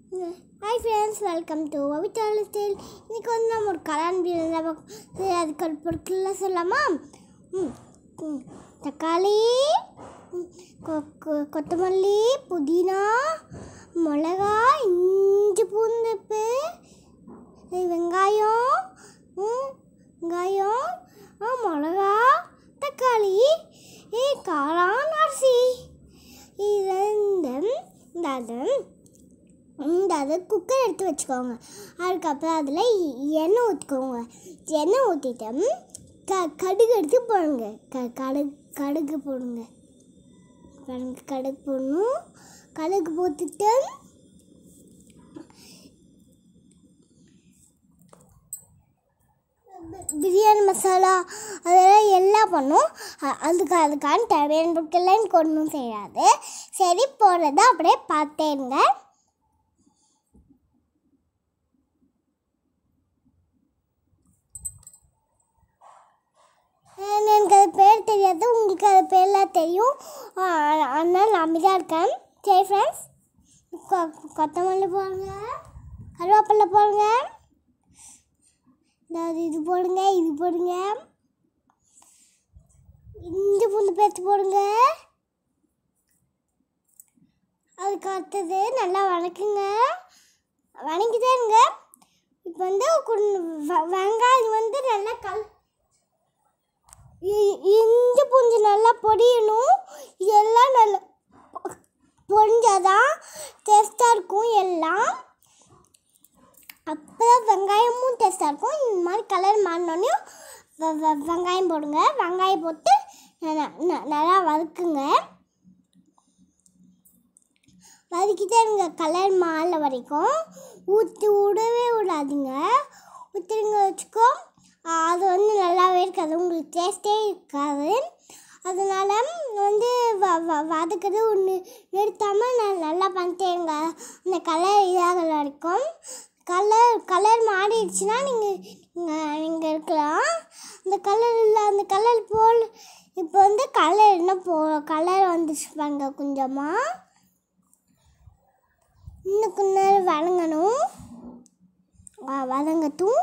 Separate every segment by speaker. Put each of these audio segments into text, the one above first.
Speaker 1: Hi friends welcome to அவிட்டால் style இன்றைக்கி வந்து நம்ம ஒரு கல்யாண வீடு சரி அதுக்கு ஒரு பொருட்கள்லாம் சொல்லலாமா ம் ம், தக்காளி ம், கொ- கொ- கொத்தமல்லி புதினா மிளகா இஞ்சி பூந்துப்பு வெங்காயம் ம், வெங்காயம் ஆ மிளகா தக்காளி ஏ காளான் அரிசி இது இந்த இந்த அது இந்த அது குக்கர் எடுத்து வச்சுக்கோங்க அதுக்கப்புறம் அதில் எண்ணெய் ஊற்றிக்கோங்க எண்ணெய் ஊற்றிட்டு க கடுகு எடுத்து போடுங்க க கடுகு கடுகு போடுங்க கடுகு கடுகு போடணும் கடுகு போட்டுட்டு பி- பிரியாணி மசாலா அதெல்லாம் எல்லாம் பண்ணும் அ- அதுக்கு அதுக்கான தேவையான பொருட்கள்லாம் எனக்கு ஒன்றும் செய்யாது சரி போடுறத அப்படியே பார்த்தேங்க அஹ் எனக்கு அது பேர் தெரியாது உங்களுக்கு அது பேர்லாம் தெரியும் அஹ் அதனால் நான் அமைதியாக இருக்கேன் சரி ஃப்ரெண்ட்ஸ் கொத்தமல்லி போடுங்க கருவேப்பிலை போடுங்க அதாவது இது போடுங்க இது போடுங்க இஞ்சி பூண்டு பேஸ்ட் போடுங்க அதுக்கு அடுத்தது நல்லா வதக்குங்க வதக்கிட்டே இருங்க இப்போ வந்து கொஞ்சம் வெ- வெங்காயம் வந்து நல்லா கல் இ- இஞ்சி பூஞ்சி நல்லா பொடியணும் இதெல்லாம் நல்லா பொரிஞ்சாதான் டேஸ்ட்டாக இருக்கும் எல்லாம் அப்போ வெங்காயமும் டேஸ்ட்டாக இருக்கும் இந்த மாதிரி கலர் மாறினோடனே வெங்காயம் போடுங்க வெங்காயம் போட்டு ந- ந- நல்லா வதக்குங்க வதக்கிட்டே இருங்க கலர் மாற வரைக்கும் ஊற்றி விடவே விடாதீங்க ஊற்றுங்க வச்சுக்கோ அது வந்து நல்லாவே இருக்காது உங்களுக்கு டேஸ்ட்டே இருக்காது அதனால வந்து வ வ வதக்குறது ஒன்று நிறுத்தாமல் நான் நல்லா பண்ணிட்டே இருங்க அந்த கலர் இதாகிற வரைக்கும் கலர் கலர் மாறிடுச்சுன்னா நீங்கள் நீங்கள் இருக்கலாம் அந்த கலர் இல்லை அந்த கலர் போல் இப்போ வந்து கலர் என்ன போ கலர் வந்துச்சு பாருங்க கொஞ்சமாக இன்னும் கொஞ்ச நேரம் வதங்கணும் வ- வதங்கட்டும்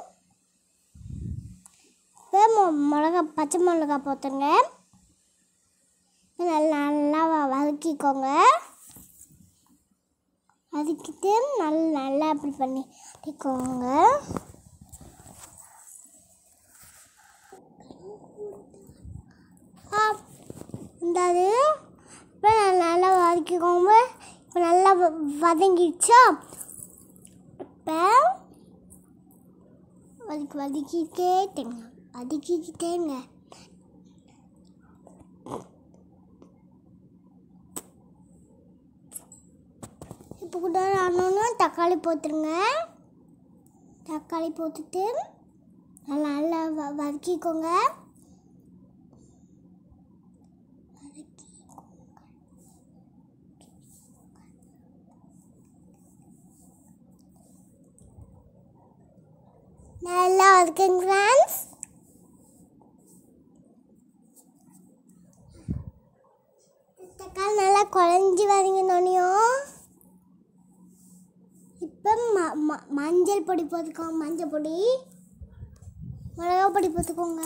Speaker 1: இப்போ மொ- மிளகா பச்சை மிளகா போட்டுருங்க நல்லா நல்லா வ- வதக்கிக்கோங்க வதக்கிட்டு நல்லா நல்லா அப்படி பண்ணி வதக்கிக்கோங்க ஆ, இந்த அது இப்போ நல்லா வதக்கிக்கோங்க இப்போ நல்லா வ- வதங்கிடுச்சா இப்போ வதக்கி வதக்கிட்டே இருங்க வதக்கிக்கிட்டே இருங்க இப்போ கூட ஆனோன்னு தக்காளி போட்டுருங்க தக்காளி போட்டுட்டு நல்லா நல்லா வ வதக்கிக்கோங்க நல்லா வதக்குங்க ஃப்ரெண்ட்ஸ் தக்காளி நல்லா குழஞ்சி வதங்கினோனையும் இப்போ ம ம மஞ்சள் பொடி போட்டுக்கோங்க மஞ்சள் பொடி மிளகா பொடி போட்டுக்கோங்க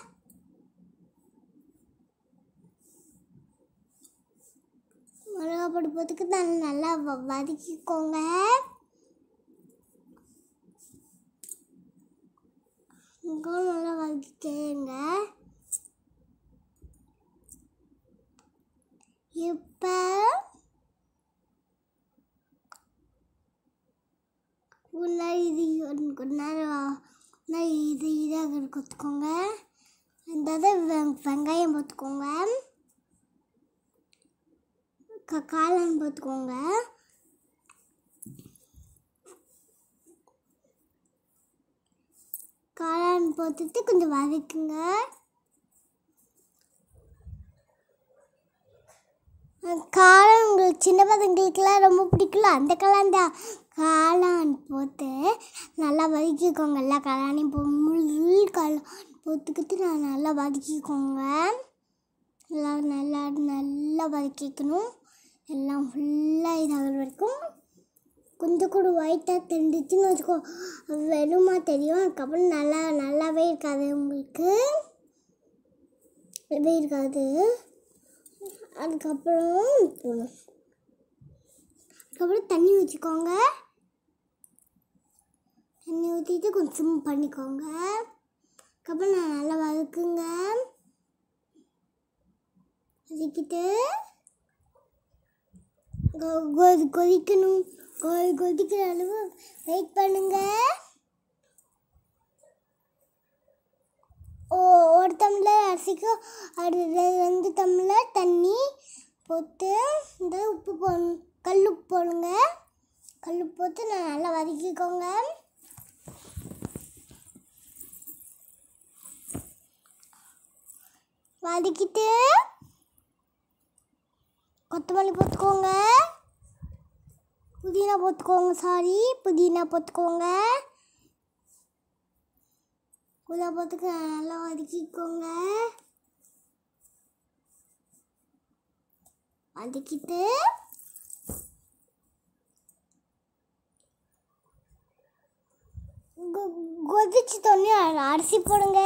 Speaker 1: மிளகா பொடி போட்டுக்கு நல்லா நல்லா வ- வதக்கிக்கோங்க வெங்காயம் நல்லா வதக்கிட்டேங்க இப்போ உள்ள இது ஒரு கொஞ்ச நேரம் நான் இது இதாக கொத்துக்கோங்க இந்த இதை வெ- வெங்காயம் போட்டுக்கோங்க க- காளான் போட்டுக்கோங்க காளான் போட்டுட்டு கொஞ்சம் வதக்குங்க காளான் உங்களுக்கு சின்ன பசங்களுக்குலாம் ரொம்ப பிடிக்கல அந்த காளான் தான் காளான் போட்டு நல்லா வதக்கிக்கோங்க எல்லா காளானையும் போ முழு காளான் போட்டுக்கிட்டு நான் நல்லா வதக்கிக்கோங்க எல்லாம் நல்லா நல்லா வதக்கிக்கணும் எல்லாம் ஃபுல்லாக இதாகிற வரைக்கும் கொஞ்சம் கூட ஒயிட்டாக தெரிஞ்சிச்சுன்னு வச்சுக்கோ அது வெறுமா தெரியும் அதுக்கப்புறம் நல்லா நல்லாவே இருக்காது உங்களுக்கு நல்லாவே இருக்காது அதுக்கப்புறம் போகணும் அதுக்கப்புறம் தண்ணி வச்சுக்கோங்க தண்ணி ஊற்றிட்டு கொஞ்சம் பண்ணிக்கோங்க அதுக்கப்புறம் நான் நல்லா வதக்குங்க வதக்கிட்டு கொ- கொதி கொதிக்கணும் கொ- கொதிக்கிற அளவு வெயிட் பண்ணுங்க ஓ ஒரு டம்ளர் அரிசிக்கு ஒரு ரெ- ரெண்டு டம்ளர் தண்ணி போட்டு இந்த உப்பு போடணும் கல் உப்பு போடுங்க கல் உப்பு போட்டு நான் நல்லா வதக்கிக்கோங்க வதக்கிட்டு கொத்தமல்லி போட்டுக்கோங்க புதினா போட்டுக்கோங்க சாரி புதினா போட்டுக்கோங்க புதினா போட்டுக்க நல்லா வதக்கிக்கோங்க வதக்கிட்டு கொ- கொதிச்சு தண்ணி அரிசி போடுங்க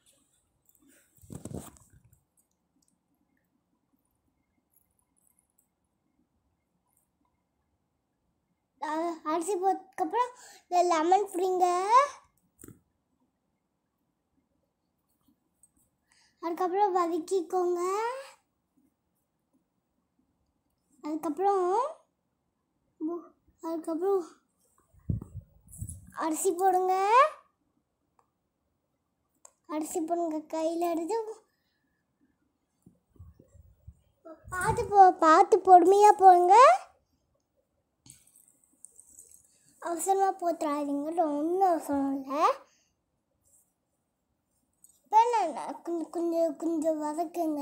Speaker 1: அஹ் அரிசி போட்டதுக்கப்புறம் இதில் லெமன் பிடிங்க அதுக்கப்புறம் வதக்கிக்கோங்க அதுக்கப்புறம் மு- அதுக்கப்புறம் அரிசி போடுங்க அரிசி போடுங்க கையில் எடுத்து பார்த்து போ பார்த்து பொறுமையாக போடுங்க அவசரமாக போத்துறாதீங்க ஒன்றும் அவசரம் இல்லை இப்போ நான் நான் கொஞ்சம் கொஞ்சம் கொஞ்சம் வதக்குங்க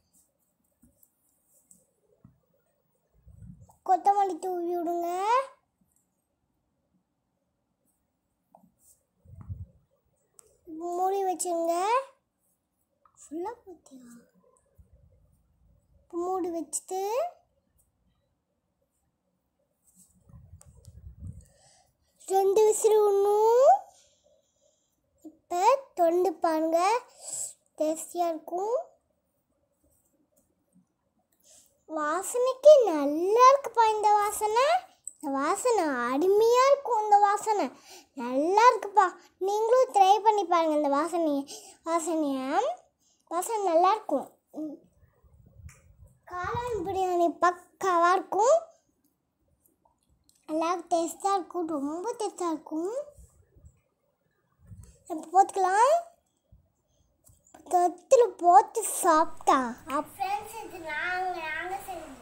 Speaker 1: கொத்தமல்லி தூவி விடுங்க மூடி வச்சுருங்க ஃபுல்லாக போத்தியா மூடி வச்சுட்டு ரெண்டு விசில் விடணும் இப்போ தொண்டு பாருங்க டேஸ்டியாக இருக்கும் வாசனைக்கு நல்லா இருக்குப்பா இந்த வாசனை இந்த வாசனை அருமையாக இருக்கும் இந்த வாசனை நல்லா இருக்குப்பா நீங்களும் ட்ரை பண்ணி பாருங்கள் இந்த வாசனையை வாசனையை வாசனை நல்லா இருக்கும் ம். காளான் பிரியாணி பக்காவாக இருக்கும் நல்லா டேஸ்ட்டாக இருக்கும் ரொம்ப டேஸ்ட்டாக இருக்கும் இப்போ போட்டுக்கலாம் தொத்தில் போட்டு சாப்பிட்டா ஃப்ரெண்ட்ஸ் இது நாங்கள் நாங்கள் செஞ்ச